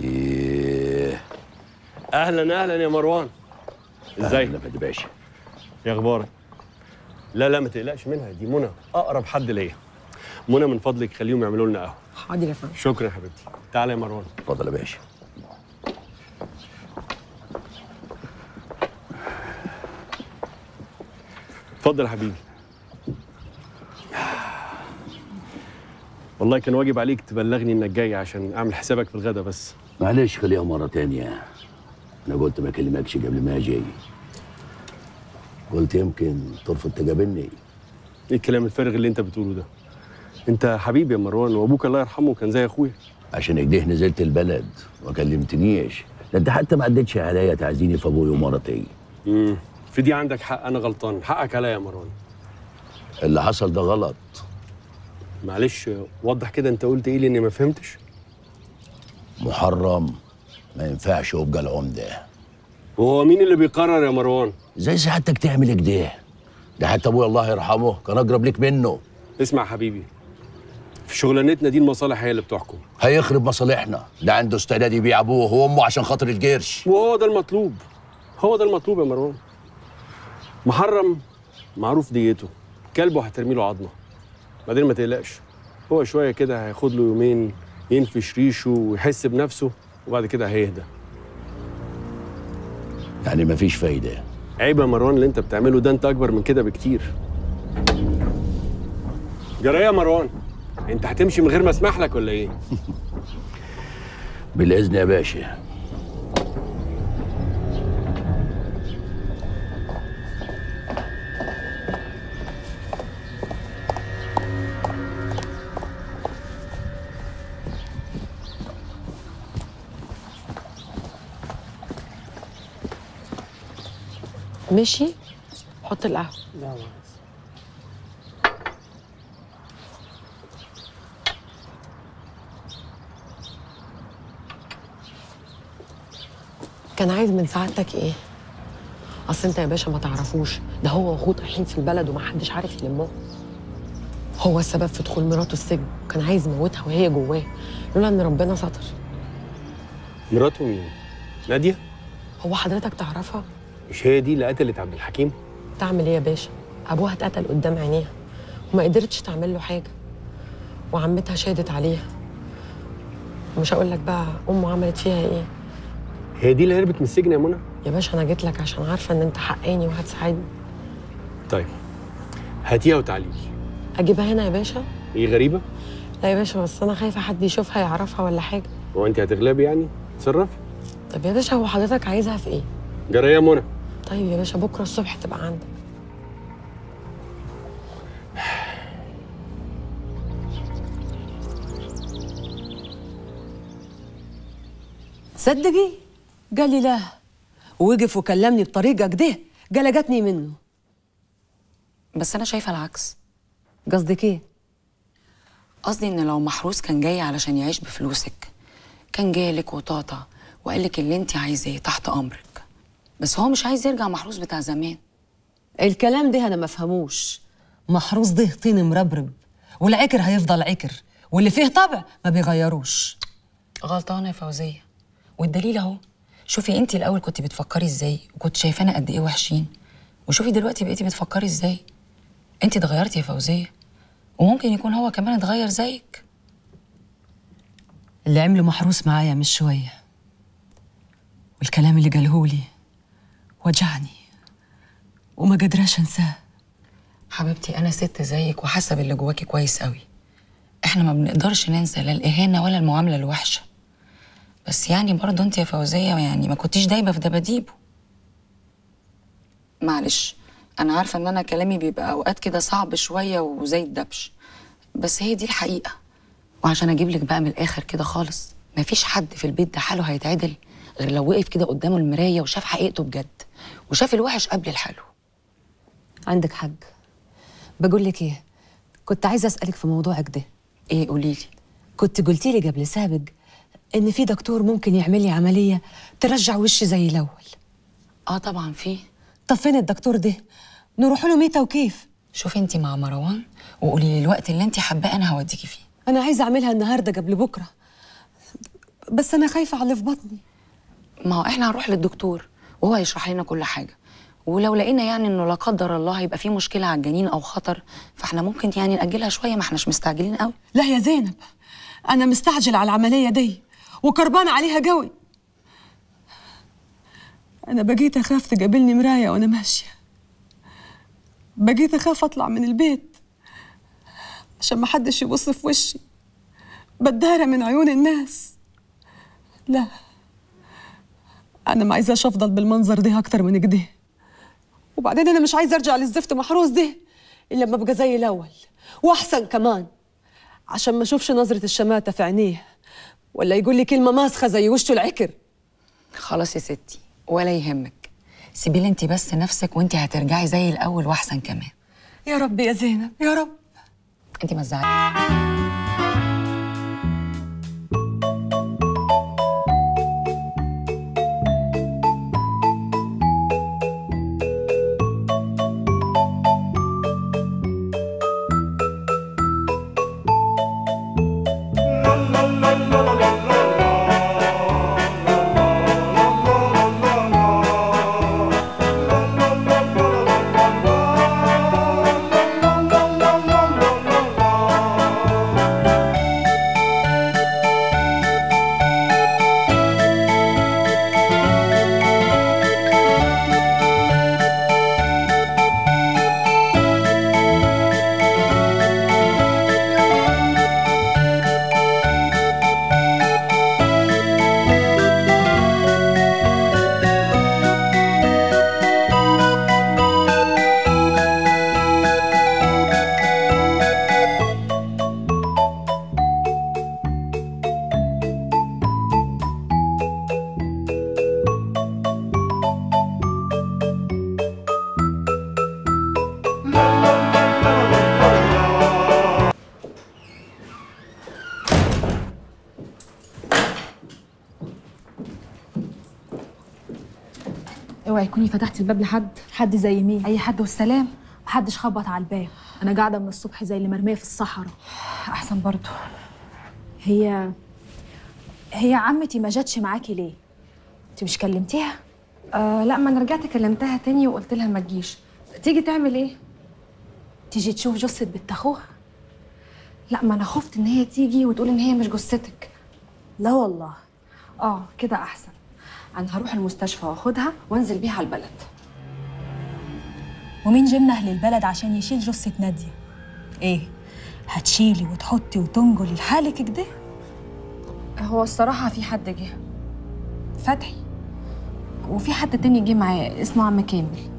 ايه اهلا اهلا يا مروان ازيك اهلا فادي باشا يا اخبارك لا لا ما تقلقش منها دي منى اقرب حد ليا منى من فضلك خليهم يعملوا لنا قهوه حاضر يا فندم شكرا يا حبيبتي تعالى يا مروان اتفضل يا باشا اتفضل يا حبيبي والله كان واجب عليك تبلغني انك جاي عشان اعمل حسابك في الغدا بس معلش خليها مرة تانية أنا قلت ما أكلمكش قبل ما أجي قلت يمكن ترفض تقابلني ايه الكلام الفارغ اللي انت بتقوله ده انت حبيبي يا مروان وابوك الله يرحمه كان زي اخويا عشان كده نزلت البلد وما كلمتنيش ده أنت حتى ما عدتش عليا تعزيني في أبوي ومرتي امم في دي عندك حق انا غلطان حقك عليا يا مروان اللي حصل ده غلط معلش وضح كده انت قلت ايه لاني ما فهمتش محرم ما ينفعش يبقى العمدة وهو مين اللي بيقرر يا مروان زي سعادتك تعمل كده ده حتى أبوي الله يرحمه كان أقرب ليك منه اسمع يا حبيبي في شغلانتنا دي المصالح هي اللي بتحكم هيخرب مصالحنا ده عنده استعداد يبيع أبوه وأمه عشان خاطر الجرش وهو ده المطلوب هو ده المطلوب يا مروان محرم معروف ديته كلبه هترمي له عظمه بعدين ما تقلقش هو شويه كده هياخد له يومين ينفش ريشه ويحس بنفسه وبعد كده هيهدى يعني مفيش فايدة عيب يا مروان اللي انت بتعمله ده انت اكبر من كده بكتير جرى ايه يا مروان انت هتمشي من غير ما اسمح لك ولا ايه بالإذن يا باشا ماشي حط القهوه كان عايز من سعادتك ايه اصل انت يا باشا ما تعرفوش ده هو واخوه طايحين في البلد ومحدش عارف يلمهم هو السبب في دخول مراته السجن كان عايز يموتها وهي جواه لولا ان ربنا ستر مراته مين ناديه هو حضرتك تعرفها مش هي دي اللي قتلت عبد الحكيم تعمل ايه يا باشا ابوها اتقتل قدام عينيها وما قدرتش تعمل له حاجه وعمتها شهدت عليها مش هقول لك بقى امه عملت فيها ايه هي دي اللي هربت من السجن يا منى يا باشا انا جيت لك عشان عارفه ان انت حقاني وهتساعدني طيب هاتيها وتعالي لي اجيبها هنا يا باشا ايه غريبه لا يا باشا بس انا خايفه حد يشوفها يعرفها ولا حاجه هو انت هتغلبي يعني تصرفي طب يا باشا هو حضرتك عايزها في ايه جرى إيه يا منى طيب يا باشا بكره الصبح تبقى عندك تصدقي قال لي لا ووقف وكلمني بطريقه كده قلقتني منه بس انا شايفه العكس قصدك ايه قصدي ان لو محروس كان جاي علشان يعيش بفلوسك كان جالك وطاطا وقالك اللي انت عايزاه تحت امرك بس هو مش عايز يرجع محروس بتاع زمان الكلام ده انا ما فهموش محروس ده طين مربرب والعكر هيفضل عكر واللي فيه طبع ما بيغيروش غلطانه يا فوزيه والدليل اهو شوفي انت الاول كنت بتفكري ازاي وكنت شايفانا قد ايه وحشين وشوفي دلوقتي بقيتي بتفكري ازاي انت اتغيرتي يا فوزيه وممكن يكون هو كمان اتغير زيك اللي عمله محروس معايا مش شويه والكلام اللي قالهولي وجعني وما قدراش انساه حبيبتي انا ست زيك وحاسه باللي جواكي كويس قوي احنا ما بنقدرش ننسى لا الاهانه ولا المعامله الوحشه بس يعني برضه انت يا فوزيه يعني ما كنتيش دايبه في دباديبه معلش انا عارفه ان انا كلامي بيبقى اوقات كده صعب شويه وزي الدبش بس هي دي الحقيقه وعشان اجيب لك بقى من الاخر كده خالص مفيش حد في البيت ده حاله هيتعدل غير لو وقف كده قدامه المرايه وشاف حقيقته بجد وشاف الوحش قبل الحلو عندك حق بقول لك ايه كنت عايزه اسالك في موضوعك ده ايه قولي لي كنت قلتي لي قبل سابق ان في دكتور ممكن يعمل لي عمليه ترجع وشي زي الاول اه طبعا في طب فين الدكتور ده نروح له ميته وكيف شوفي انت مع مروان وقولي لي الوقت اللي انت حباه انا هوديكي فيه انا عايزه اعملها النهارده قبل بكره بس انا خايفه على اللي في بطني ما هو احنا هنروح للدكتور وهو هيشرح لنا كل حاجه ولو لقينا يعني انه لا قدر الله هيبقى في مشكله على الجنين او خطر فاحنا ممكن يعني ناجلها شويه ما احناش مستعجلين قوي لا يا زينب انا مستعجل على العمليه دي وكربانه عليها قوي انا بقيت اخاف تقابلني مرايه وانا ماشيه بقيت اخاف اطلع من البيت عشان ما حدش يبص في وشي بتدارى من عيون الناس لا انا ما عايزاش افضل بالمنظر ده اكتر من كده وبعدين انا مش عايزه ارجع للزفت محروس ده الا لما ابقى زي الاول واحسن كمان عشان ما اشوفش نظره الشماته في عينيه ولا يقول لي كلمه ماسخه زي وشه العكر خلاص يا ستي ولا يهمك سيبي لي انت بس نفسك وانت هترجعي زي الاول واحسن كمان يا رب يا زينب يا رب انت ما تزعلي اوعي تكوني فتحتي الباب لحد حد زي مين اي حد والسلام محدش خبط على الباب انا قاعده من الصبح زي اللي مرميه في الصحراء احسن برضو هي هي عمتي ما جاتش معاكي ليه انت مش كلمتيها آه لا ما انا رجعت كلمتها تاني وقلت لها ما تجيش تيجي تعمل ايه تيجي تشوف جثه بنت اخوها لا ما انا خفت ان هي تيجي وتقول ان هي مش جثتك لا والله اه كده احسن انا هروح المستشفى واخدها وانزل بيها على البلد ومين جبنا اهل البلد عشان يشيل جثه ناديه ايه هتشيلي وتحطي وتنجلي لحالك كده هو الصراحه في حد جه فتحي وفي حد تاني جه معاه اسمه عم كامل